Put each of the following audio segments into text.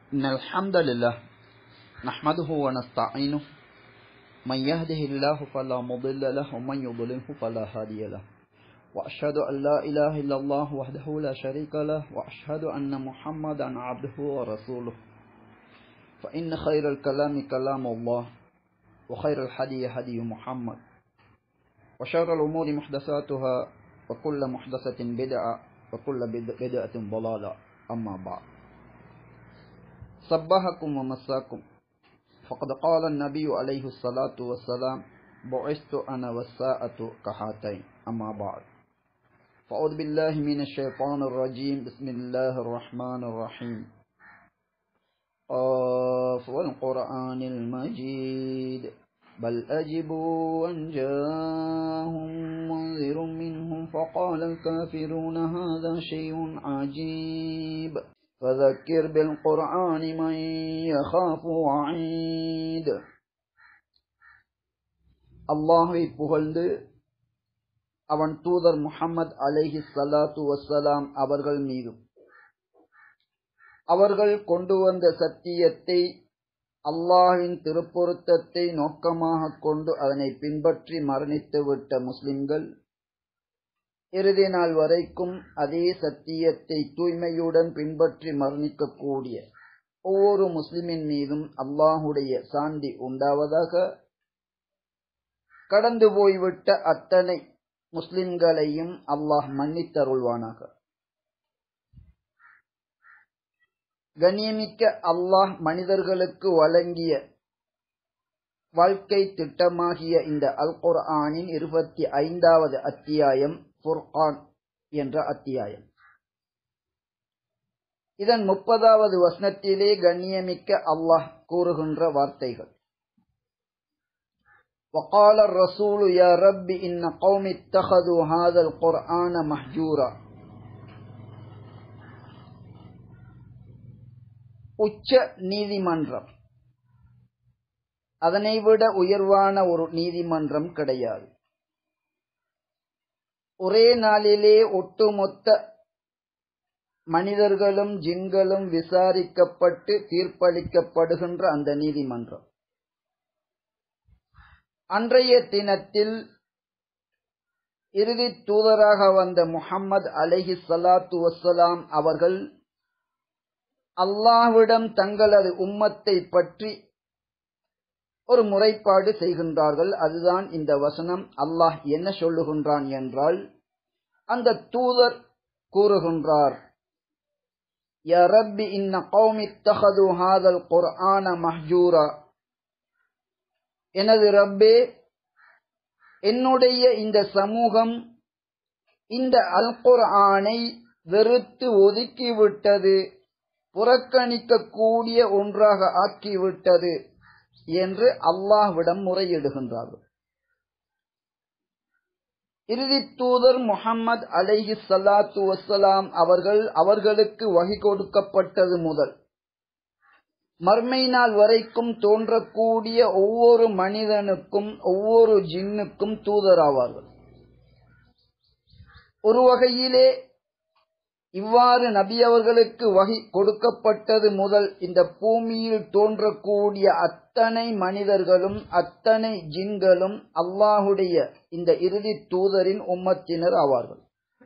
إن الحمد لله نحمده ونستعينه من يهده الله فلا مضل له ومن يضلله فلا هادي له وأشهد أن لا إله إلا الله وحده لا شريك له وأشهد أن محمدا عبده ورسوله فإن خير الكلام كلام الله وخير الحدي هدي محمد وشر الأمور محدثاتها وكل محدثة بدعة وكل بدعة ضلالة أما بعد صبحكم ومساكم فقد قال النبي عليه الصلاة والسلام بعثت أنا والساعة كهاتين أما بعد فأعوذ بالله من الشيطان الرجيم بسم الله الرحمن الرحيم قاف والقرآن المجيد بل أجبوا أن جاءهم منذر منهم فقال الكافرون هذا شيء عجيب فذكر بالقرآن من يخاف وعيد அல்லாஹை புகழ்ந்து அவன் தூதர் முஹம்மது அலைஹி சலாத்து வசலாம் அவர்கள் மீதும் அவர்கள் கொண்டு வந்த சத்தியத்தை அல்லாஹின் திருப்பொருத்தத்தை நோக்கமாக கொண்டு அதனை பின்பற்றி மரணித்துவிட்ட முஸ்லிம்கள் இறுதி நாள் வரைக்கும் அதே சத்தியத்தை தூய்மையுடன் பின்பற்றி மரணிக்கக்கூடிய ஒவ்வொரு முஸ்லிமின் மீதும் அல்லாஹுடைய சாந்தி உண்டாவதாக கடந்து போய்விட்ட அத்தனை முஸ்லிம்களையும் அல்லாஹ் மன்னித்தருள்வானாக கண்ணியமிக்க அல்லாஹ் மனிதர்களுக்கு வழங்கிய வாழ்க்கை திட்டமாகிய இந்த அல் குர்ஆனின் இருபத்தி ஐந்தாவது அத்தியாயம் ஃபுர்கான் என்ற அத்தியாயம் இதன் முப்பதாவது வசனத்திலே கண்ணியமிக்க அல்லாஹ் கூறுகின்ற வார்த்தைகள் وقال الرسول يا رب إن قوم اتخذوا هذا القرآن محجورا உச்ச நீதிமன்றம் அதனை விட உயர்வான ஒரு நீதிமன்றம் கிடையாது ஒரே நாளிலே ஒட்டுமொத்த மனிதர்களும் ஜின்களும் விசாரிக்கப்பட்டு தீர்ப்பளிக்கப்படுகின்ற அந்த நீதிமன்றம் அன்றைய தினத்தில் இறுதி தூதராக வந்த முகம்மது அலஹி சலாத்து வசலாம் அவர்கள் அல்லாஹ்விடம் தங்களது உம்மத்தை பற்றி ஒரு முறைப்பாடு செய்கின்றார்கள் அதுதான் இந்த வசனம் அல்லாஹ் என்ன சொல்லுகின்றான் என்றால் அந்த தூதர் கூறுகின்றார் யா ரப்பி இன்ன கௌமி தஹது ஹாதல் குர்ஆன மஹ்ஜூரா எனது ரப்பே என்னுடைய இந்த சமூகம் இந்த அல் குர்ஆனை வெறுத்து ஒதுக்கிவிட்டது புறக்கணிக்கக்கூடிய ஒன்றாக ஆக்கிவிட்டது என்று அல்லாஹ்விடம் முறையிடுகின்றார்கள் இறுதி தூதர் முகம்மது அலைஹி சலாத்து வசலாம் அவர்கள் அவர்களுக்கு வகை கொடுக்கப்பட்டது முதல் மர்மை நாள் வரைக்கும் தோன்றக்கூடிய ஒவ்வொரு மனிதனுக்கும் ஒவ்வொரு ஜின்னுக்கும் தூதராவார்கள் ஒரு வகையிலே இவ்வாறு நபி அவர்களுக்கு வகை கொடுக்கப்பட்டது முதல் இந்த பூமியில் தோன்றக்கூடிய அத்தனை மனிதர்களும் அத்தனை ஜின்களும் அல்லாஹுடைய இந்த இறுதி தூதரின் உம்மத்தினர் ஆவார்கள்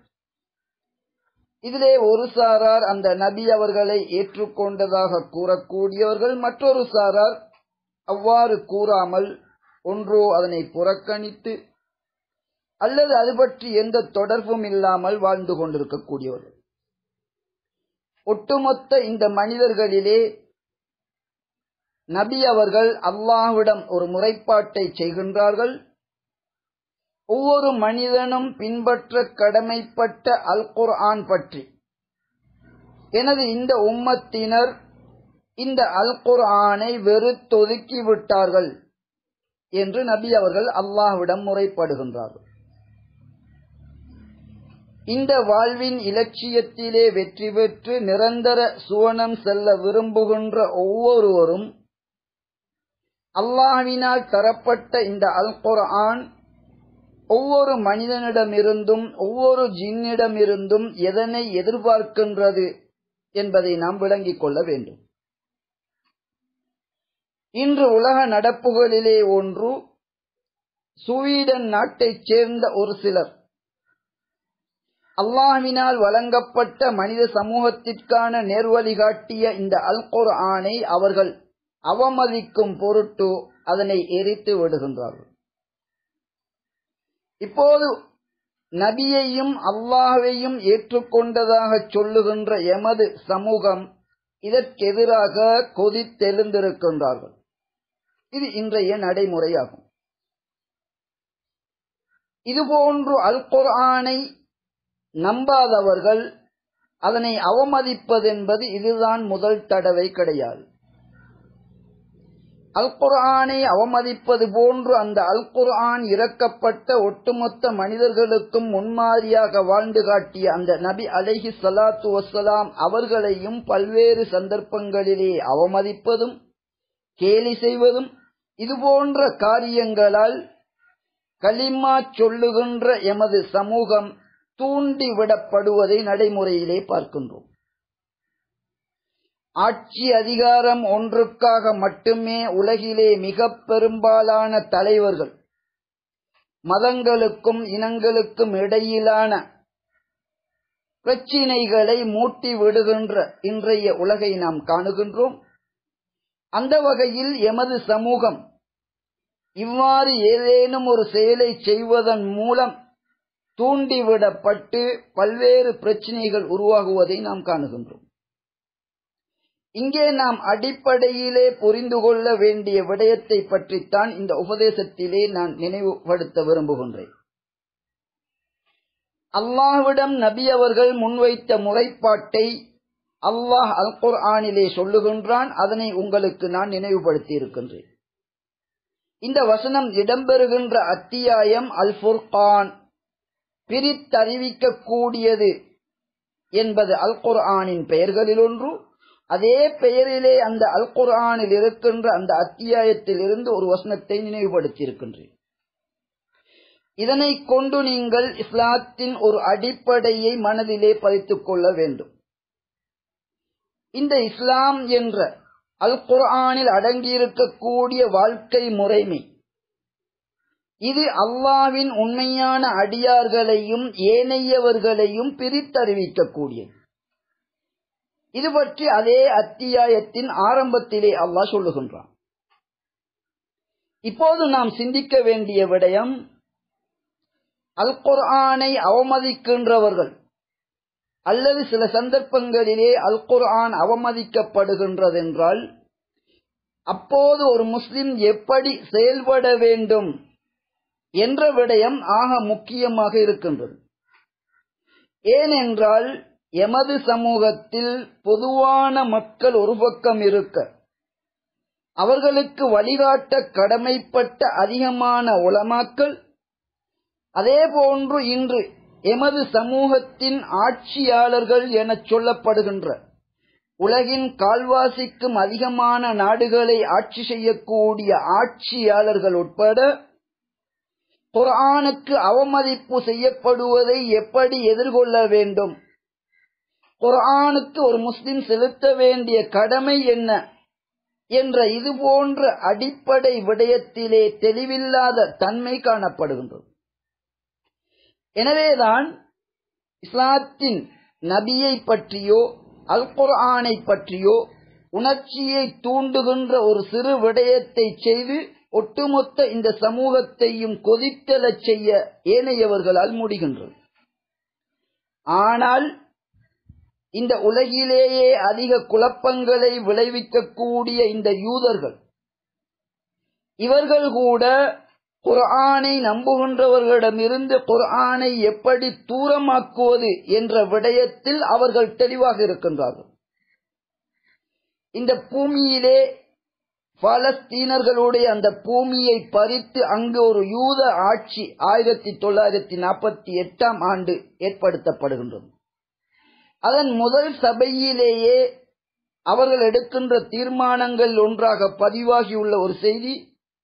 இதிலே ஒரு சாரார் அந்த நபி அவர்களை ஏற்றுக்கொண்டதாக கூறக்கூடியவர்கள் மற்றொரு சாரார் அவ்வாறு கூறாமல் ஒன்றோ அதனை புறக்கணித்து அல்லது அது பற்றி எந்த தொடர்பும் இல்லாமல் வாழ்ந்து கொண்டிருக்கக்கூடியவர்கள் ஒட்டுமொத்த இந்த மனிதர்களிலே நபி அவர்கள் அல்லாஹ்விடம் ஒரு முறைப்பாட்டை செய்கின்றார்கள் ஒவ்வொரு மனிதனும் பின்பற்ற கடமைப்பட்ட அல் குர்ஆன் பற்றி எனது இந்த உம்மத்தினர் இந்த அல் குர்ஆனை வெறுத்தொதுக்கி விட்டார்கள் என்று நபி அவர்கள் அல்லாஹ்விடம் முறைப்படுகின்றார்கள் இந்த வாழ்வின் இலட்சியத்திலே வெற்றி பெற்று நிரந்தர சுவனம் செல்ல விரும்புகின்ற ஒவ்வொருவரும் அல்லாஹ்வினால் தரப்பட்ட இந்த அல் குர்ஆன் ஒவ்வொரு மனிதனிடமிருந்தும் ஒவ்வொரு ஜின்னிடமிருந்தும் எதனை எதிர்பார்க்கின்றது என்பதை நாம் விளங்கிக் கொள்ள வேண்டும் இன்று உலக நடப்புகளிலே ஒன்று சுவீடன் நாட்டைச் சேர்ந்த ஒரு சிலர் அல்லாஹ்வினால் வழங்கப்பட்ட மனித சமூகத்திற்கான நேர்வழி காட்டிய இந்த அல் குர்ஆனை அவர்கள் அவமதிக்கும் பொருட்டு அதனை எரித்து விடுகின்றார்கள் இப்போது நபியையும் அல்லாஹையும் ஏற்றுக்கொண்டதாக சொல்லுகின்ற எமது சமூகம் இதற்கெதிராக கொதித்தெழுந்திருக்கின்றார்கள் இது இன்றைய நடைமுறையாகும் இதுபோன்று அல் குர்ஆனை நம்பாதவர்கள் அதனை அவமதிப்பதென்பது இதுதான் முதல் தடவை கிடையாது அல் குர்ஆனை அவமதிப்பது போன்று அந்த அல் குர்ஆன் இறக்கப்பட்ட ஒட்டுமொத்த மனிதர்களுக்கும் முன்மாதிரியாக வாழ்ந்து காட்டிய அந்த நபி அலைஹி சலாத்து வசலாம் அவர்களையும் பல்வேறு சந்தர்ப்பங்களிலே அவமதிப்பதும் கேலி செய்வதும் இதுபோன்ற காரியங்களால் களிமா சொல்லுகின்ற எமது சமூகம் தூண்டிவிடப்படுவதை நடைமுறையிலே பார்க்கின்றோம் ஆட்சி அதிகாரம் ஒன்றுக்காக மட்டுமே உலகிலே மிக பெரும்பாலான தலைவர்கள் மதங்களுக்கும் இனங்களுக்கும் இடையிலான பிரச்சினைகளை மூட்டி விடுகின்ற இன்றைய உலகை நாம் காணுகின்றோம் அந்த வகையில் எமது சமூகம் இவ்வாறு ஏதேனும் ஒரு செயலை செய்வதன் மூலம் தூண்டிவிடப்பட்டு பல்வேறு பிரச்சனைகள் உருவாகுவதை நாம் காணுகின்றோம் இங்கே நாம் அடிப்படையிலே புரிந்து கொள்ள வேண்டிய விடயத்தை பற்றித்தான் இந்த உபதேசத்திலே நான் நினைவுபடுத்த விரும்புகின்றேன் அல்லாஹ்விடம் நபி அவர்கள் முன்வைத்த முறைப்பாட்டை அல்லாஹ் அல் குர்ஆனிலே சொல்லுகின்றான் அதனை உங்களுக்கு நான் நினைவுபடுத்தி இருக்கின்றேன் இந்த வசனம் இடம்பெறுகின்ற அத்தியாயம் அல் ஃபுர்கான் பிரித்தறிவிக்க கூடியது என்பது அல் குர்ஆனின் பெயர்களில் ஒன்று அதே பெயரிலே அந்த அல் குர்ஆனில் இருக்கின்ற அந்த அத்தியாயத்தில் இருந்து ஒரு வசனத்தை நினைவுபடுத்தியிருக்கின்றேன் இதனை கொண்டு நீங்கள் இஸ்லாத்தின் ஒரு அடிப்படையை மனதிலே பதித்துக் கொள்ள வேண்டும் இந்த இஸ்லாம் என்ற அல் குர்ஆனில் அடங்கியிருக்கக்கூடிய வாழ்க்கை முறைமை இது அல்லாவின் உண்மையான அடியார்களையும் ஏனையவர்களையும் பிரித்தறிவிக்கக்கூடியது இது பற்றி அதே அத்தியாயத்தின் ஆரம்பத்திலே அல்லாஹ் சொல்லுகின்றான் இப்போது நாம் சிந்திக்க வேண்டிய விடயம் அல் குர்ஆனை அவமதிக்கின்றவர்கள் அல்லது சில சந்தர்ப்பங்களிலே அல் குர்ஆன் அவமதிக்கப்படுகின்றதென்றால் அப்போது ஒரு முஸ்லிம் எப்படி செயல்பட வேண்டும் என்ற விடயம் ஆக முக்கியமாக இருக்கின்றது ஏனென்றால் எமது சமூகத்தில் பொதுவான மக்கள் ஒரு பக்கம் இருக்க அவர்களுக்கு வழிகாட்ட கடமைப்பட்ட அதிகமான உலமாக்கள் அதேபோன்று இன்று எமது சமூகத்தின் ஆட்சியாளர்கள் எனச் சொல்லப்படுகின்ற உலகின் கால்வாசிக்கும் அதிகமான நாடுகளை ஆட்சி செய்யக்கூடிய ஆட்சியாளர்கள் உட்பட குர்ஆனுக்கு அவமதிப்பு செய்யப்படுவதை எப்படி எதிர்கொள்ள வேண்டும் குர்ஆனுக்கு ஒரு முஸ்லிம் செலுத்த வேண்டிய கடமை என்ன என்ற இது போன்ற அடிப்படை விடயத்திலே தெளிவில்லாத தன்மை காணப்படுகின்றது எனவேதான் இஸ்லாத்தின் நபியை பற்றியோ அல் குர்ஆனை பற்றியோ உணர்ச்சியை தூண்டுகின்ற ஒரு சிறு விடயத்தை செய்து ஒட்டுமொத்த இந்த சமூகத்தையும் கொதித்தலச் செய்ய ஏனையவர்களால் முடிகின்றது ஆனால் இந்த உலகிலேயே அதிக குழப்பங்களை விளைவிக்கக்கூடிய இந்த யூதர்கள் இவர்கள் கூட குர்ஆனை நம்புகின்றவர்களிடமிருந்து குர்ஆனை எப்படி தூரமாக்குவது என்ற விடயத்தில் அவர்கள் தெளிவாக இருக்கின்றார்கள் இந்த பூமியிலே பாலஸ்தீனர்களுடைய அந்த பூமியை பறித்து அங்கு ஒரு யூத ஆட்சி ஆயிரத்தி தொள்ளாயிரத்தி நாற்பத்தி எட்டாம் ஆண்டு ஏற்படுத்தப்படுகின்றது அதன் முதல் சபையிலேயே அவர்கள் எடுக்கின்ற தீர்மானங்கள் ஒன்றாக பதிவாகியுள்ள ஒரு செய்தி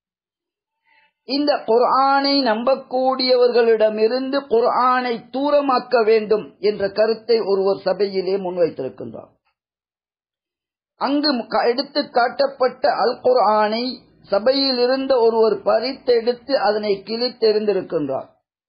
இந்த குர்ஆனை நம்பக்கூடியவர்களிடமிருந்து குர்ஆனை தூரமாக்க வேண்டும் என்ற கருத்தை ஒருவர் சபையிலே முன்வைத்திருக்கின்றார் அங்கு எடுத்து காட்டப்பட்ட அல் குர்ஆனை சபையில் இருந்த ஒருவர் பறித்தெடுத்து அதனை கிழித்தெறிந்திருக்கின்றார்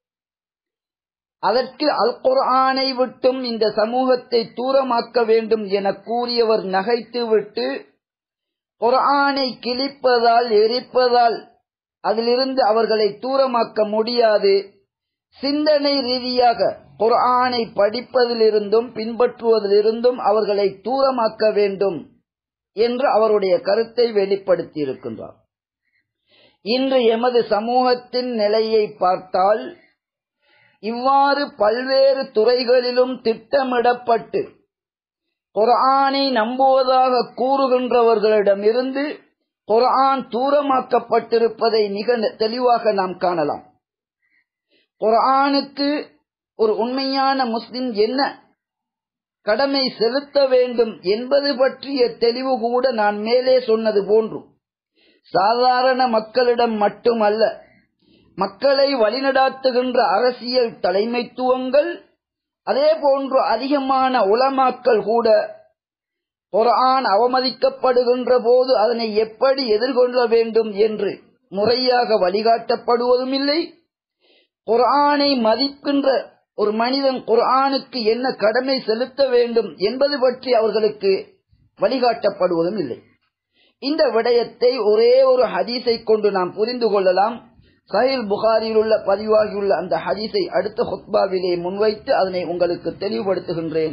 அதற்கு அல் குர்ஆனை விட்டும் இந்த சமூகத்தை தூரமாக்க வேண்டும் என கூறியவர் நகைத்துவிட்டு குர்ஆனை கிழிப்பதால் எரிப்பதால் அதிலிருந்து அவர்களை தூரமாக்க முடியாது சிந்தனை ரீதியாக குர்ஆனை படிப்பதிலிருந்தும் பின்பற்றுவதிலிருந்தும் அவர்களை தூரமாக்க வேண்டும் என்று அவருடைய கருத்தை வெளிப்படுத்தியிருக்கின்றார் இன்று எமது சமூகத்தின் நிலையை பார்த்தால் இவ்வாறு பல்வேறு துறைகளிலும் திட்டமிடப்பட்டு குர்ஆனை நம்புவதாக கூறுகின்றவர்களிடமிருந்து குர்ஆன் தூரமாக்கப்பட்டிருப்பதை மிக தெளிவாக நாம் காணலாம் குர்ஆனுக்கு ஒரு உண்மையான முஸ்லிம் என்ன கடமை செலுத்த வேண்டும் என்பது பற்றிய தெளிவு கூட நான் மேலே சொன்னது போன்று சாதாரண மக்களிடம் மட்டுமல்ல மக்களை வழிநடாத்துகின்ற அரசியல் தலைமைத்துவங்கள் அதே போன்று அதிகமான உலமாக்கள் கூட குரான் அவமதிக்கப்படுகின்ற போது அதனை எப்படி எதிர்கொள்ள வேண்டும் என்று முறையாக வழிகாட்டப்படுவதும் இல்லை குரானை மதிக்கின்ற ஒரு மனிதன் குர்ஆனுக்கு என்ன கடமை செலுத்த வேண்டும் என்பது பற்றி அவர்களுக்கு வழிகாட்டப்படுவதும் இல்லை இந்த விடயத்தை ஒரே ஒரு ஹதீஸை கொண்டு நாம் புரிந்து கொள்ளலாம் சஹில் புகாரியில் உள்ள பதிவாகியுள்ள அந்த ஹதீஸை அடுத்த ஹுத்பாவிலே முன்வைத்து அதனை உங்களுக்கு தெளிவுபடுத்துகின்றேன்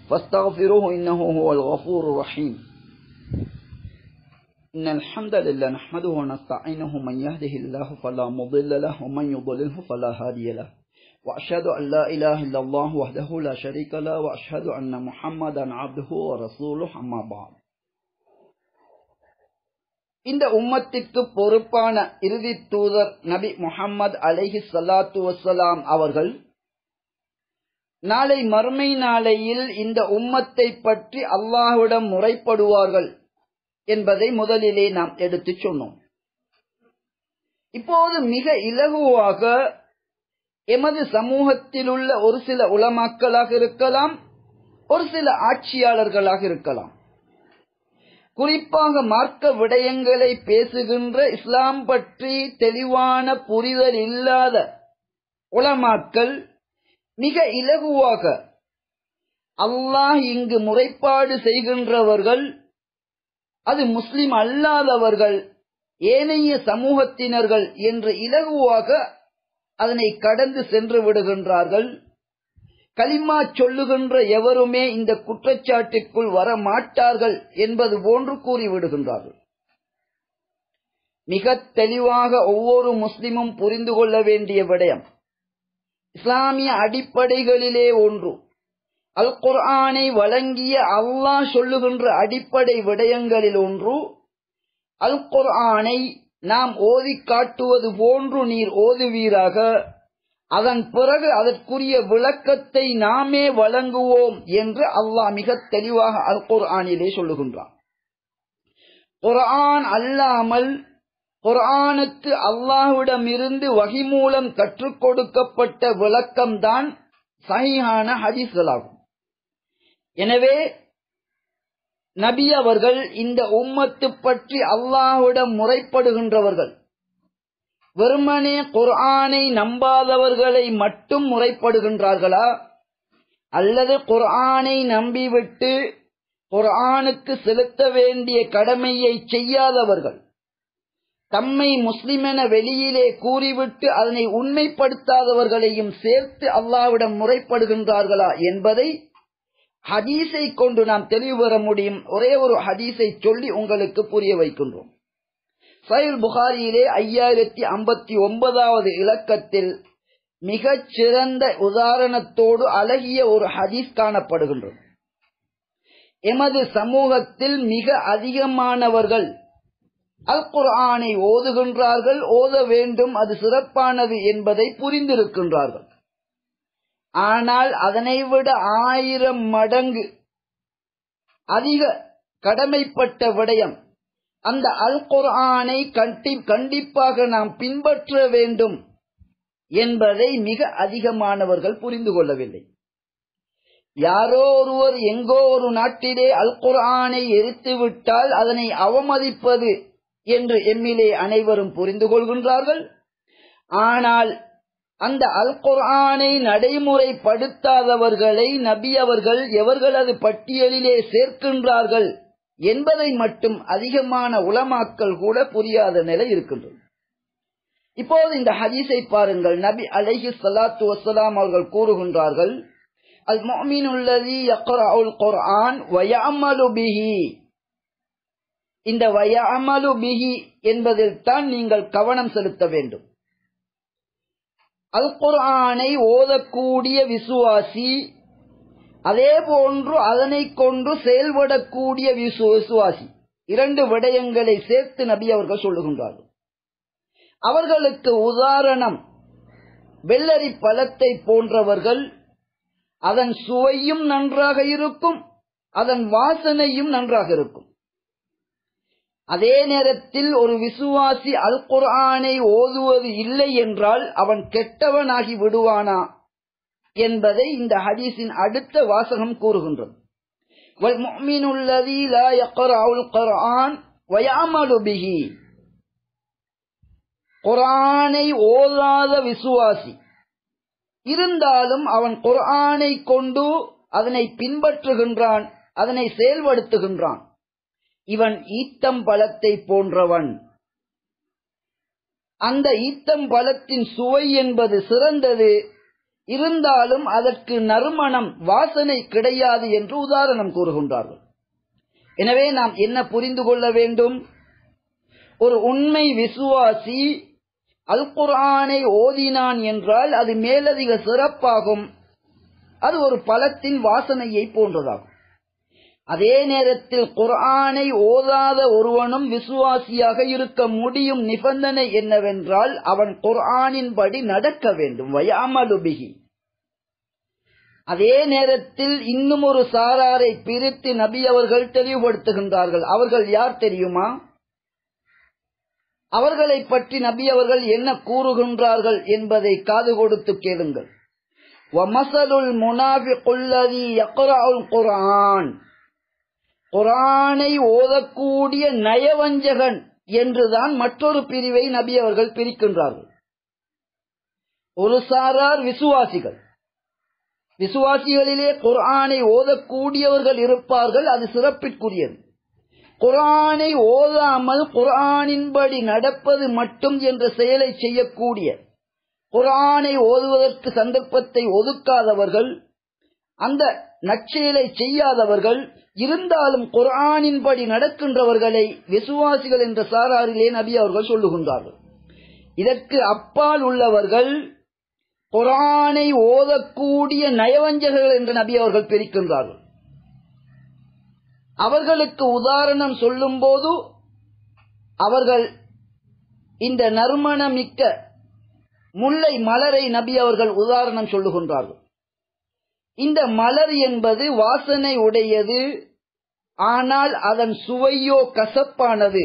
إن الحمد لله نحمده ونستعينه من يهده الله فلا مضل له ومن يضلله فلا هادي له وأشهد أن لا إله إلا الله وحده لا شريك له وأشهد أن محمدا عبده ورسوله أما بعد இந்த உம்மத்திற்கு பொறுப்பான இறுதி தூதர் நபி முகம்மது அலைஹி சலாத்து வசலாம் அவர்கள் நாளை மறுமை நாளையில் இந்த உம்மத்தை பற்றி அல்லாஹ்விடம் முறைப்படுவார்கள் என்பதை முதலிலே நாம் எடுத்துச் சொன்னோம் இப்போது மிக இலகுவாக எமது சமூகத்தில் உள்ள ஒரு சில உலமாக்களாக இருக்கலாம் ஒரு சில ஆட்சியாளர்களாக இருக்கலாம் குறிப்பாக மார்க்க விடயங்களை பேசுகின்ற இஸ்லாம் பற்றி தெளிவான புரிதல் இல்லாத உலமாக்கள் மிக இலகுவாக அல்லாஹ் இங்கு முறைப்பாடு செய்கின்றவர்கள் அது முஸ்லிம் அல்லாதவர்கள் ஏனைய சமூகத்தினர்கள் என்று இலகுவாக அதனை கடந்து சென்று விடுகின்றார்கள் கலிமா சொல்லுகின்ற எவருமே இந்த குற்றச்சாட்டுக்குள் வர மாட்டார்கள் என்பது போன்று கூறிவிடுகின்றார்கள் மிக தெளிவாக ஒவ்வொரு முஸ்லிமும் புரிந்து கொள்ள வேண்டிய விடயம் இஸ்லாமிய அடிப்படைகளிலே ஒன்று அல் குர்ஆனை வழங்கிய அல்லாஹ் சொல்லுகின்ற அடிப்படை விடயங்களில் ஒன்று அல் குர்ஆனை நாம் ஓதி காட்டுவது போன்று நீர் ஓதுவீராக அதன் பிறகு அதற்குரிய விளக்கத்தை நாமே வழங்குவோம் என்று அல்லாஹ் மிக தெளிவாக அல் குர்ஆனிலே சொல்லுகின்றான் குர்ஆன் அல்லாமல் குர்ஆனுக்கு அல்லாஹ்விடமிருந்து வகி மூலம் கற்றுக் கொடுக்கப்பட்ட விளக்கம்தான் சஹீஹான ஹதீஸ்களாகும் எனவே நபி அவர்கள் இந்த உம்மத்து பற்றி அல்லாஹ்விடம் முறைப்படுகின்றவர்கள் வெறுமனே குர்ஆனை நம்பாதவர்களை மட்டும் முறைப்படுகின்றார்களா அல்லது குர்ஆனை நம்பிவிட்டு குர்ஆனுக்கு செலுத்த வேண்டிய கடமையை செய்யாதவர்கள் தம்மை முஸ்லிமென வெளியிலே கூறிவிட்டு அதனை உண்மைப்படுத்தாதவர்களையும் சேர்த்து அல்லாவிடம் முறைப்படுகின்றார்களா என்பதை ஹதீஸை கொண்டு நாம் தெளிவு பெற முடியும் ஒரே ஒரு ஹதீஸை சொல்லி உங்களுக்கு புரிய வைக்கின்றோம் சயுல் புகாரியிலே ஐயாயிரத்தி ஐம்பத்தி ஒன்பதாவது இலக்கத்தில் மிகச் சிறந்த உதாரணத்தோடு அழகிய ஒரு ஹதீஸ் காணப்படுகின்றது எமது சமூகத்தில் மிக அதிகமானவர்கள் அல் குர்ஆனை ஓதுகின்றார்கள் ஓத வேண்டும் அது சிறப்பானது என்பதை புரிந்திருக்கின்றார்கள் ஆனால் அதனை விட ஆயிரம் மடங்கு அதிக கடமைப்பட்ட விடயம் அந்த அல் குர்ஆனை கண்டிப்பாக நாம் பின்பற்ற வேண்டும் என்பதை மிக அதிகமானவர்கள் புரிந்து கொள்ளவில்லை யாரோ ஒருவர் எங்கோ ஒரு நாட்டிலே அல் குர்ஆனை எரித்து விட்டால் அதனை அவமதிப்பது என்று எம்மிலே அனைவரும் புரிந்து கொள்கின்றார்கள் ஆனால் அந்த அல் குர்ஆனை நடைமுறைப்படுத்தாதவர்களை நபி அவர்கள் எவர்களது பட்டியலிலே சேர்க்கின்றார்கள் என்பதை மட்டும் அதிகமான உலமாக்கள் கூட புரியாத நிலை இருக்கின்றது இப்போது இந்த ஹதீஸை பாருங்கள் நபி அலைஹி ஸலாத்து வஸ்ஸலாம் அவர்கள் கூறுகின்றார்கள் அல் முஃமினுல்லதி யக்ரஉல் குர்ஆன் வ யஅமலு பிஹி இந்த வயஅமலு பிஹி என்பதில் தான் நீங்கள் கவனம் செலுத்த வேண்டும் அல் குர்ஆனை ஓதக்கூடிய விசுவாசி அதே போன்று அதனை கொண்டு செயல்படக்கூடிய விசுவாசி இரண்டு விடயங்களை சேர்த்து நபி அவர்கள் சொல்லுகின்றார்கள் அவர்களுக்கு உதாரணம் வெள்ளரி பழத்தை போன்றவர்கள் அதன் சுவையும் நன்றாக இருக்கும் அதன் வாசனையும் நன்றாக இருக்கும் அதே நேரத்தில் ஒரு விசுவாசி அல் குர்ஆனை ஓதுவது இல்லை என்றால் அவன் கெட்டவனாகி விடுவானா என்பதை இந்த ஹதீஸின் அடுத்த வாசகம் கூறுகின்றது وَالْمُؤْمِنُ الَّذِي لَا يَقْرَأُ الْقُرْآنَ وَيَعْمَلُ بِهِ குர்ஆனை ஓதாத விசுவாசி இருந்தாலும் அவன் குர்ஆனை கொண்டு அதனை பின்பற்றுகின்றான் அதனை செயல்படுத்துகின்றான் இவன் ஈத்தம் பழத்தை போன்றவன் அந்த ஈத்தம் பழத்தின் சுவை என்பது சிறந்தது இருந்தாலும் அதற்கு நறுமணம் வாசனை கிடையாது என்று உதாரணம் கூறுகின்றார்கள் எனவே நாம் என்ன புரிந்து கொள்ள வேண்டும் ஒரு உண்மை விசுவாசி அல் குர்ஆனை ஓதினான் என்றால் அது மேலதிக சிறப்பாகும் அது ஒரு பழத்தின் வாசனையை போன்றதாகும் அதே நேரத்தில் குர்ஆனை ஓதாத ஒருவனும் விசுவாசியாக இருக்க முடியும் நிபந்தனை என்னவென்றால் அவன் குர்ஆனின்படி நடக்க வேண்டும் வயாமலுபிகி அதே நேரத்தில் இன்னும் ஒரு சாராரை பிரித்து நபி அவர்கள் தெளிவுபடுத்துகின்றார்கள் அவர்கள் யார் தெரியுமா அவர்களை பற்றி நபி அவர்கள் என்ன கூறுகின்றார்கள் என்பதை காது கொடுத்து கேளுங்கள் வமசலுல் முனாஃபிகுல்லதி யக்ரஉல் குர்ஆன் குரானை ஓதக்கூடிய நயவஞ்சகன் என்றுதான் மற்றொரு பிரிவை நபி அவர்கள் பிரிக்கின்றார்கள் ஒரு சாரார் விசுவாசிகள் விசுவாசிகளிலே குர்ஆனை ஓதக்கூடியவர்கள் இருப்பார்கள் அது சிறப்பிற்குரியது குர்ஆனை ஓதாமல் குர்ஆனின்படி நடப்பது மட்டும் என்ற செயலை செய்யக்கூடிய குர்ஆனை ஓதுவதற்கு சந்தர்ப்பத்தை ஒதுக்காதவர்கள் அந்த நற்செயலை செய்யாதவர்கள் இருந்தாலும் குர்ஆனின்படி நடக்கின்றவர்களை விசுவாசிகள் என்ற சாராரிலே நபி அவர்கள் சொல்லுகின்றார்கள் இதற்கு அப்பால் உள்ளவர்கள் குர்ஆனை ஓதக்கூடிய நயவஞ்சகர்கள் என்று நபி அவர்கள் பிரிக்கின்றார்கள் அவர்களுக்கு உதாரணம் சொல்லும்போது அவர்கள் இந்த நறுமணமிக்க முல்லை மலரை நபி அவர்கள் உதாரணம் சொல்லுகின்றார்கள் இந்த மலர் என்பது வாசனை உடையது ஆனால் அதன் சுவையோ கசப்பானது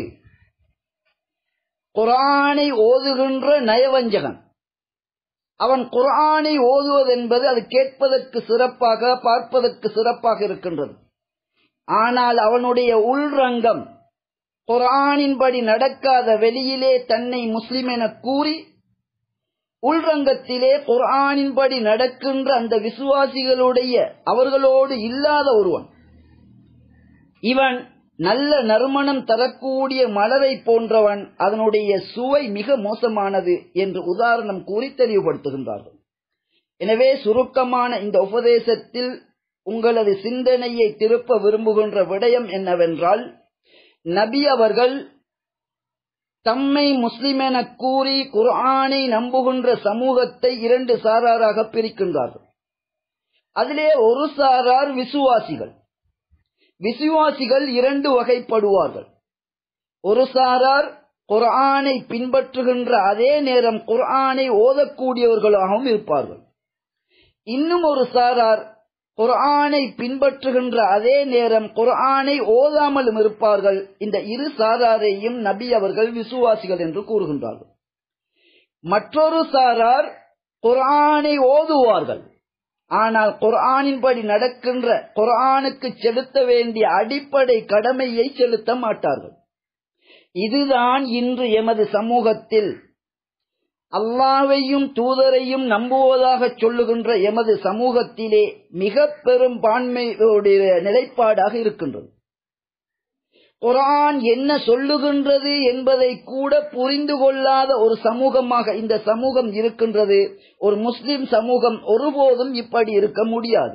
குரானை ஓதுகின்ற நயவஞ்சகன் அவன் குரானை ஓதுவதென்பது அது கேட்பதற்கு சிறப்பாக பார்ப்பதற்கு சிறப்பாக இருக்கின்றது ஆனால் அவனுடைய உள்ரங்கம் குரானின்படி நடக்காத வெளியிலே தன்னை முஸ்லிம் என கூறி உள்ரங்கத்திலே குர்ஆனின்படி நடக்கின்ற அந்த விசுவாசிகளுடைய அவர்களோடு இல்லாத ஒருவன் இவன் நல்ல நறுமணம் தரக்கூடிய மலரை போன்றவன் அதனுடைய சுவை மிக மோசமானது என்று உதாரணம் கூறி தெளிவுபடுத்துகின்றார்கள் எனவே சுருக்கமான இந்த உபதேசத்தில் உங்களது சிந்தனையை திருப்ப விரும்புகின்ற விடயம் என்னவென்றால் நபி அவர்கள் தம்மை முஸ்லிம் என கூறி குர்ஆனை நம்புகின்ற சமூகத்தை இரண்டு சாராராக பிரிக்கின்றார்கள் அதிலே ஒரு சாரார் விசுவாசிகள் விசுவாசிகள் இரண்டு வகைப்படுவார்கள் ஒரு சாரார் குர்ஆனை பின்பற்றுகின்ற அதே நேரம் குர்ஆனை ஓதக்கூடியவர்களாகவும் இருப்பார்கள் இன்னும் ஒரு சாரார் குர்ஆனை பின்பற்றுகின்ற அதே நேரம் குர்ஆனை ஓதாமலும் இருப்பார்கள் இந்த இரு சாராரையும் நபி அவர்கள் விசுவாசிகள் என்று கூறுகின்றார்கள் மற்றொரு சாரார் குர்ஆனை ஓதுவார்கள் ஆனால் குர்ஆனின்படி நடக்கின்ற குர்ஆனுக்கு செலுத்த வேண்டிய அடிப்படை கடமையை செலுத்த மாட்டார்கள் இதுதான் இன்று எமது சமூகத்தில் அல்லாவையும் தூதரையும் நம்புவதாக சொல்லுகின்ற எமது சமூகத்திலே மிக பெரும் பான்மையுடைய நிலைப்பாடாக இருக்கின்றது குரான் என்ன சொல்லுகின்றது என்பதை கூட புரிந்து கொள்ளாத ஒரு சமூகமாக இந்த சமூகம் இருக்கின்றது ஒரு முஸ்லிம் சமூகம் ஒருபோதும் இப்படி இருக்க முடியாது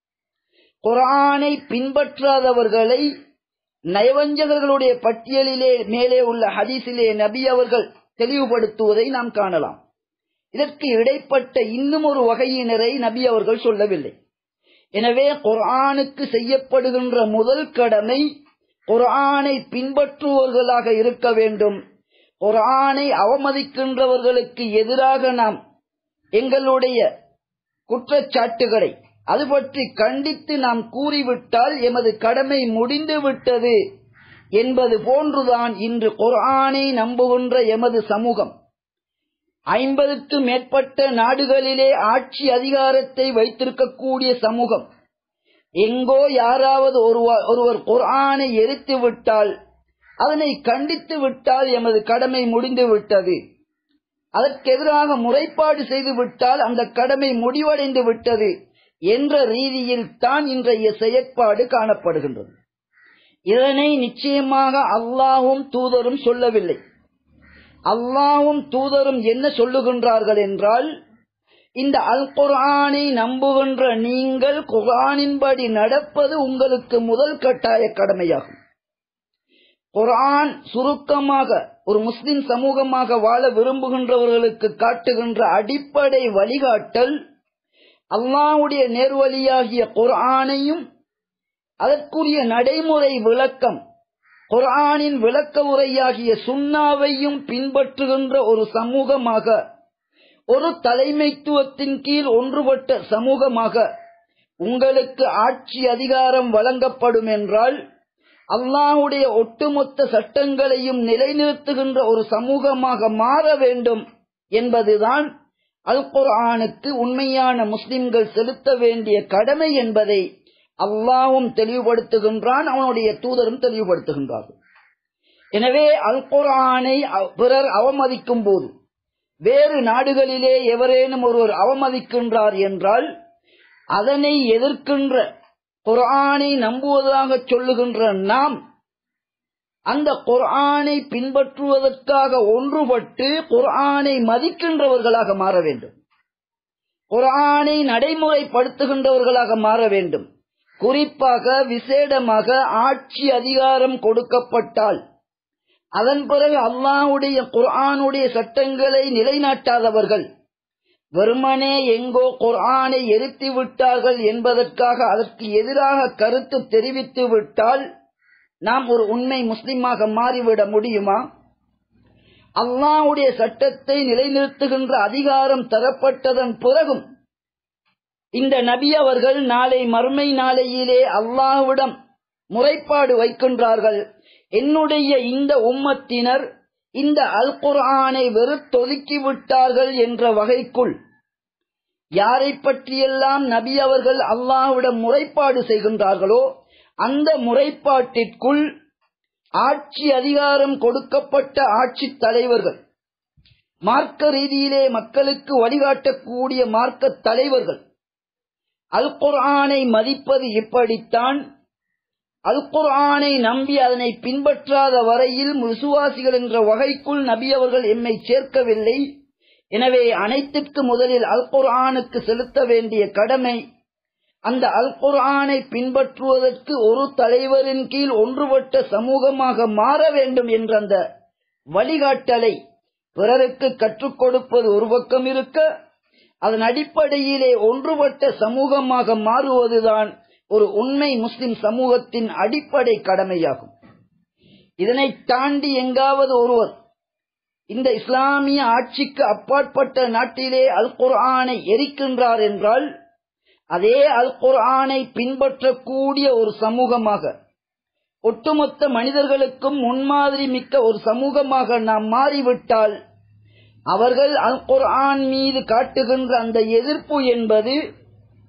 குரானை பின்பற்றாதவர்களை நயவஞ்சகர்களுடைய பட்டியலிலே மேலே உள்ள ஹதீஸிலே நபி அவர்கள் தெளிவுபடுத்துவதை நாம் காணலாம் இதற்கு இடைப்பட்ட இன்னும் ஒரு வகையினரை நபி அவர்கள் சொல்லவில்லை எனவே குர்ஆனுக்கு செய்யப்படுகின்ற முதல் கடமை குர்ஆனை பின்பற்றுவர்களாக இருக்க வேண்டும் குர்ஆனை அவமதிக்கின்றவர்களுக்கு எதிராக நாம் எங்களுடைய குற்றச்சாட்டுகளை அது பற்றி கண்டித்து நாம் கூறிவிட்டால் எமது கடமை முடிந்து விட்டது என்பது போன்றுதான் இன்று குர்ஆனை நம்புகின்ற எமது சமூகம் ஐம்பதுக்கு மேற்பட்ட நாடுகளிலே ஆட்சி அதிகாரத்தை வைத்திருக்கக்கூடிய சமூகம் எங்கோ யாராவது ஒருவர் குர்ஆனை எரித்து விட்டால் அதனை கண்டித்து விட்டால் எமது கடமை முடிந்து விட்டது அதற்கு எதிராக முறைப்பாடு செய்து விட்டால் அந்த கடமை முடிவடைந்து விட்டது என்ற ரீதியில் தான் இன்றைய செயற்பாடு காணப்படுகின்றது இதனை நிச்சயமாக அல்லாஹும் தூதரும் சொல்லவில்லை அல்லாஹும் தூதரும் என்ன சொல்லுகின்றார்கள் என்றால் இந்த அல் குர்ஆனை நம்புகின்ற நீங்கள் குர்ஆனின்படி நடப்பது உங்களுக்கு முதல் கட்டாய கடமையாகும் குர்ஆன் சுருக்கமாக ஒரு முஸ்லிம் சமூகமாக வாழ விரும்புகின்றவர்களுக்கு காட்டுகின்ற அடிப்படை வழிகாட்டல் அல்லாஹ்வுடைய நேர்வழியாகிய குர்ஆனையும் அதற்குரிய நடைமுறை விளக்கம் குர்ஆனின் விளக்க உரையாகிய சுன்னாவையும் பின்பற்றுகின்ற ஒரு சமூகமாக ஒரு தலைமைத்துவத்தின் கீழ் ஒன்றுபட்ட சமூகமாக உங்களுக்கு ஆட்சி அதிகாரம் வழங்கப்படும் என்றால் அல்லாஹுடைய ஒட்டுமொத்த சட்டங்களையும் நிலைநிறுத்துகின்ற ஒரு சமூகமாக மாற வேண்டும் என்பதுதான் அல் குர்ஆனுக்கு உண்மையான முஸ்லிம்கள் செலுத்த வேண்டிய கடமை என்பதை அல்லாவும் தெளிவுபடுத்துகின்றான் அவனுடைய தூதரும் தெளிவுபடுத்துகின்றார்கள் எனவே அல் குர்ஆனை பிறர் அவமதிக்கும் போது வேறு நாடுகளிலே எவரேனும் ஒருவர் அவமதிக்கின்றார் என்றால் அதனை எதிர்க்கின்ற குர்ஆனை நம்புவதாக சொல்லுகின்ற நாம் அந்த குர்ஆனை பின்பற்றுவதற்காக ஒன்றுபட்டு குர்ஆனை மதிக்கின்றவர்களாக மாற வேண்டும் குர்ஆனை நடைமுறைப்படுத்துகின்றவர்களாக மாற வேண்டும் குறிப்பாக விசேடமாக ஆட்சி அதிகாரம் கொடுக்கப்பட்டால் அதன் பிறகு அல்லாஹுடைய குர்ஆனுடைய சட்டங்களை நிலைநாட்டாதவர்கள் வெறுமனே எங்கோ குர்ஆனை எரித்து விட்டார்கள் என்பதற்காக அதற்கு எதிராக கருத்து தெரிவித்து விட்டால் நாம் ஒரு உண்மை முஸ்லிமாக மாறிவிட முடியுமா அல்லாஹுடைய சட்டத்தை நிலைநிறுத்துகின்ற அதிகாரம் தரப்பட்டதன் பிறகும் இந்த நபி அவர்கள் நாளை மறுமை நாளையிலே அல்லாஹ்விடம் முறைப்பாடு வைக்கின்றார்கள் என்னுடைய இந்த உம்மத்தினர் இந்த அல் குர்ஆனை வெறுத்தொதுக்கி விட்டார்கள் என்ற வகைக்குள் யாரை பற்றியெல்லாம் நபி அவர்கள் அல்லாஹ்விடம் முறைப்பாடு செய்கின்றார்களோ அந்த முறைப்பாட்டிற்குள் ஆட்சி அதிகாரம் கொடுக்கப்பட்ட ஆட்சி தலைவர்கள் மார்க்க ரீதியிலே மக்களுக்கு வழிகாட்டக்கூடிய மார்க்க தலைவர்கள் அல் குர்ஆனை மதிப்பது இப்படித்தான் அல் குர்ஆனை நம்பி அதனை பின்பற்றாத வரையில் விசுவாசிகள் என்ற வகைக்குள் நபி அவர்கள் எம்மை சேர்க்கவில்லை எனவே அனைத்திற்கு முதலில் அல் குர்ஆனுக்கு செலுத்த வேண்டிய கடமை அந்த அல் குர்ஆனை பின்பற்றுவதற்கு ஒரு தலைவரின் கீழ் ஒன்றுபட்ட சமூகமாக மாற வேண்டும் என்ற அந்த வழிகாட்டலை பிறருக்கு கற்றுக் கொடுப்பது ஒரு பக்கம் இருக்க அதன் அடிப்படையிலே ஒன்றுபட்ட சமூகமாக மாறுவதுதான் ஒரு உண்மை முஸ்லிம் சமூகத்தின் அடிப்படை கடமையாகும் இதனை தாண்டி எங்காவது ஒருவர் இந்த இஸ்லாமிய ஆட்சிக்கு அப்பாற்பட்ட நாட்டிலே அல் குர்ஆனை எரிக்கின்றார் என்றால் அதே அல் குர்ஆனை பின்பற்றக்கூடிய ஒரு சமூகமாக ஒட்டுமொத்த மனிதர்களுக்கும் முன்மாதிரி மிக்க ஒரு சமூகமாக நாம் மாறிவிட்டால் அவர்கள் அல் குர்ஆன் மீது காட்டுகின்ற அந்த எதிர்ப்பு என்பது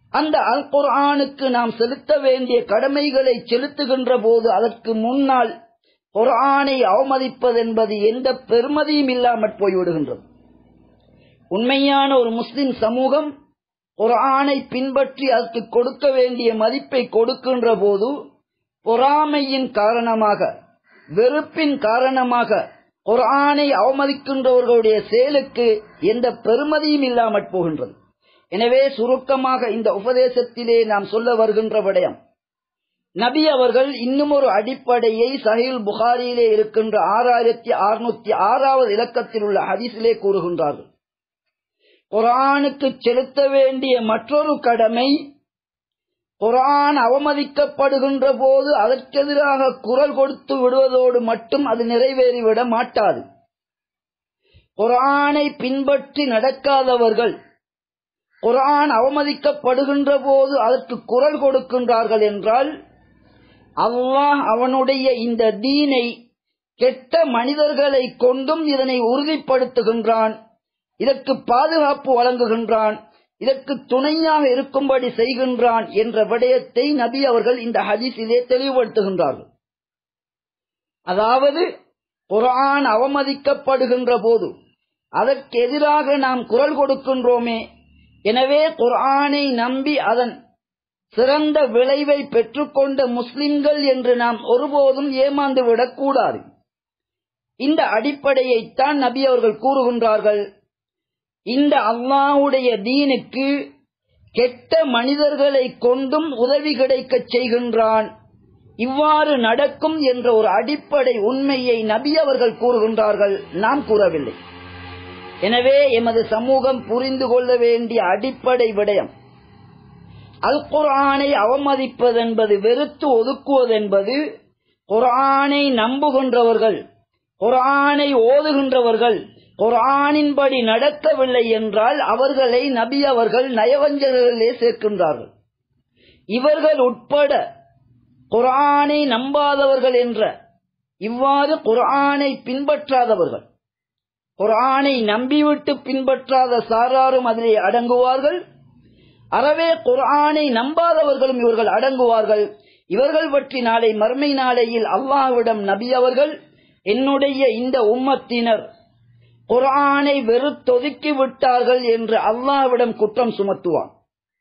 அந்த அல் குர்ஆனுக்கு நாம் செலுத்த வேண்டிய கடமைகளை செலுத்துகின்ற போது அதற்கு முன்னால் குர்ஆனை அவமதிப்பதென்பது எந்த பெருமதியும் இல்லாமற் போய்விடுகின்றது உண்மையான ஒரு முஸ்லிம் சமூகம் குர்ஆனை பின்பற்றி அதற்கு கொடுக்க வேண்டிய மதிப்பை கொடுக்கின்ற போது பொறாமையின் காரணமாக வெறுப்பின் காரணமாக குர்ஆனை அவமதிக்கின்றவர்களுடைய செயலுக்கு எந்த பெருமதியும் இல்லாமற் போகின்றது எனவே சுருக்கமாக இந்த உபதேசத்திலே நாம் சொல்ல வருகின்ற விடயம் நபி அவர்கள் இன்னும் ஒரு அடிப்படையை சஹீல் புகாரியிலே இருக்கின்ற ஆறாயிரத்தி அறுநூத்தி ஆறாவது இலக்கத்தில் உள்ள ஹதீஸிலே கூறுகின்றார்கள் குரானுக்கு செலுத்த வேண்டிய மற்றொரு கடமை குரான் அவமதிக்கப்படுகின்ற போது அதற்கெதிராக குரல் கொடுத்து விடுவதோடு மட்டும் அது நிறைவேறிவிட மாட்டாது குரானை பின்பற்றி நடக்காதவர்கள் குரான் அவமதிக்கப்படுகின்ற போது அதற்கு குரல் கொடுக்கின்றார்கள் என்றால் அல்லாஹ் அவனுடைய இந்த தீனை கெட்ட மனிதர்களை கொண்டும் இதனை உறுதிப்படுத்துகின்றான் இதற்கு பாதுகாப்பு வழங்குகின்றான் இதற்கு துணையாக இருக்கும்படி செய்கின்றான் என்ற விடயத்தை நபி அவர்கள் இந்த ஹதீஸிலே தெளிவுபடுத்துகின்றார்கள் அதாவது குரான் அவமதிக்கப்படுகின்ற போது அதற்கு எதிராக நாம் குரல் கொடுக்கின்றோமே எனவே குர்ஆனை நம்பி அதன் சிறந்த விளைவை பெற்றுக்கொண்ட முஸ்லிம்கள் என்று நாம் ஒருபோதும் ஏமாந்து விடக்கூடாது இந்த அடிப்படையைத்தான் நபி அவர்கள் கூறுகின்றார்கள் இந்த அல்லாஹுடைய தீனுக்கு கெட்ட மனிதர்களை கொண்டும் உதவி கிடைக்கச் செய்கின்றான் இவ்வாறு நடக்கும் என்ற ஒரு அடிப்படை உண்மையை நபி அவர்கள் கூறுகின்றார்கள் நாம் கூறவில்லை எனவே எமது சமூகம் புரிந்து கொள்ள வேண்டிய அடிப்படை விடயம் அல் குர்ஆனை அவமதிப்பதென்பது வெறுத்து ஒதுக்குவதென்பது குர்ஆனை நம்புகின்றவர்கள் குர்ஆனை ஓதுகின்றவர்கள் குர்ஆனின்படி நடக்கவில்லை என்றால் அவர்களை நபி அவர்கள் நயவஞ்சகர்களே சேர்க்கின்றார்கள் இவர்கள் உட்பட குர்ஆனை நம்பாதவர்கள் என்ற இவ்வாறு குர்ஆனை பின்பற்றாதவர்கள் குர்ஆனை நம்பிவிட்டு பின்பற்றாத சாராரும் அதிலே அடங்குவார்கள் அறவே குர்ஆனை நம்பாதவர்களும் இவர்கள் அடங்குவார்கள் இவர்கள் பற்றி நாளை மர்மை நாளையில் அல்லாஹ்விடம் நபி அவர்கள் என்னுடைய இந்த உம்மத்தினர் குர்ஆனை வெறுத்தொதுக்கி விட்டார்கள் என்று அல்லாஹ்விடம் குற்றம் சுமத்துவான்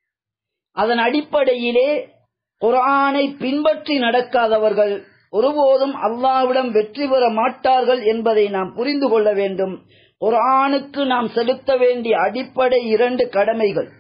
அதன் அடிப்படையிலே குர்ஆனை பின்பற்றி நடக்காதவர்கள் ஒருபோதும் அல்லாஹ்விடம் வெற்றி பெற மாட்டார்கள் என்பதை நாம் புரிந்து கொள்ள வேண்டும் குர்ஆனுக்கு நாம் செலுத்த வேண்டிய அடிப்படை இரண்டு கடமைகள்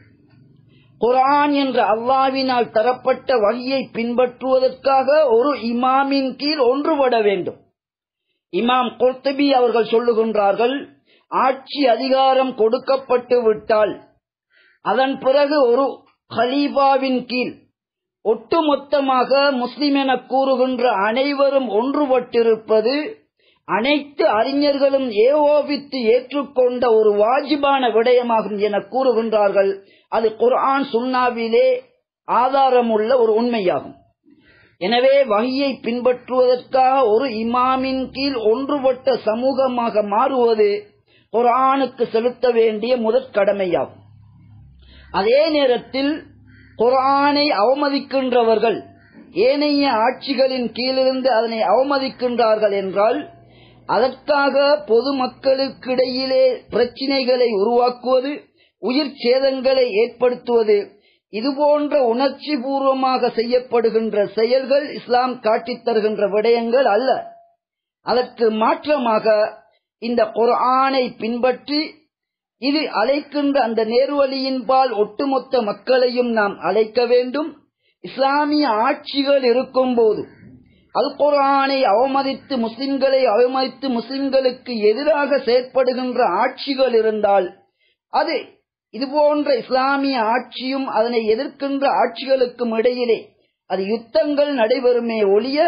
குர்ஆன் என்ற அல்லாவினால் தரப்பட்ட வழியை பின்பற்றுவதற்காக ஒரு இமாமின் கீழ் ஒன்றுபட வேண்டும் இமாம் குர்துபி அவர்கள் சொல்லுகின்றார்கள் ஆட்சி அதிகாரம் கொடுக்கப்பட்டு விட்டால் அதன் பிறகு ஒரு ஹலீஃபாவின் கீழ் ஒட்டுமொத்தமாக முஸ்லிம் என கூறுகின்ற அனைவரும் ஒன்றுபட்டிருப்பது அனைத்து அறிஞர்களும் ஏகோபித்து ஏற்றுக்கொண்ட ஒரு வாஜிபான விடயமாகும் என கூறுகின்றார்கள் அது குர்ஆன் சுன்னாவிலே ஆதாரமுள்ள ஒரு உண்மையாகும் எனவே வகையை பின்பற்றுவதற்காக ஒரு இமாமின் கீழ் ஒன்றுபட்ட சமூகமாக மாறுவது குர்ஆனுக்கு செலுத்த வேண்டிய முதற் கடமையாகும் அதே நேரத்தில் குர்ஆனை அவமதிக்கின்றவர்கள் ஏனைய ஆட்சிகளின் கீழிருந்து அதனை அவமதிக்கின்றார்கள் என்றால் அதற்காக பொதுமக்களுக்கிடையிலே பிரச்சினைகளை உருவாக்குவது உயிர் சேதங்களை ஏற்படுத்துவது இதுபோன்ற உணர்ச்சி பூர்வமாக செய்யப்படுகின்ற செயல்கள் இஸ்லாம் காட்டித் தருகின்ற விடயங்கள் அல்ல அதற்கு மாற்றமாக இந்த குர்ஆனை பின்பற்றி இது அழைக்கின்ற அந்த நேர்வழியின்பால் ஒட்டுமொத்த மக்களையும் நாம் அழைக்க வேண்டும் இஸ்லாமிய ஆட்சிகள் இருக்கும்போது அல் குர்ஆனை அவமதித்து முஸ்லிம்களை அவமதித்து முஸ்லிம்களுக்கு எதிராக செயற்படுகின்ற ஆட்சிகள் இருந்தால் அது இதுபோன்ற இஸ்லாமிய ஆட்சியும் அதனை எதிர்க்கின்ற ஆட்சிகளுக்கும் இடையிலே அது யுத்தங்கள் நடைபெறுமே ஒழிய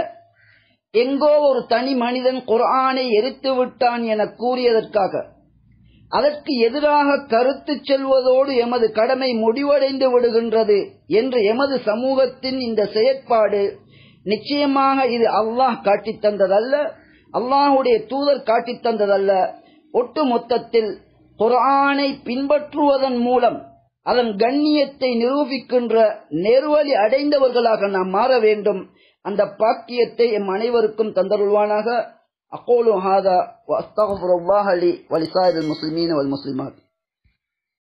எங்கோ ஒரு தனி மனிதன் குர்ஆனை எரித்து விட்டான் என கூறியதற்காக அதற்கு எதிராக கருத்து செல்வதோடு எமது கடமை முடிவடைந்து விடுகின்றது என்று எமது சமூகத்தின் இந்த செயற்பாடு நிச்சயமாக இது அல்லாஹ் காட்டித் தந்ததல்ல அல்லாஹுடைய தூதர் காட்டித் தந்ததல்ல ஒட்டு மொத்தத்தில் குர்ஆனை பின்பற்றுவதன் மூலம் அதன் கண்ணியத்தை நிரூபிக்கின்ற நெருவழி அடைந்தவர்களாக நாம் மாற வேண்டும் அந்த பாக்கியத்தை எம் அனைவருக்கும் தந்தருள்வானாக அகோலு ஹாதா வஸ்தகுல்லாஹலி வலிசாயில் முஸ்லிமீன் வல் முஸ்லிமாத்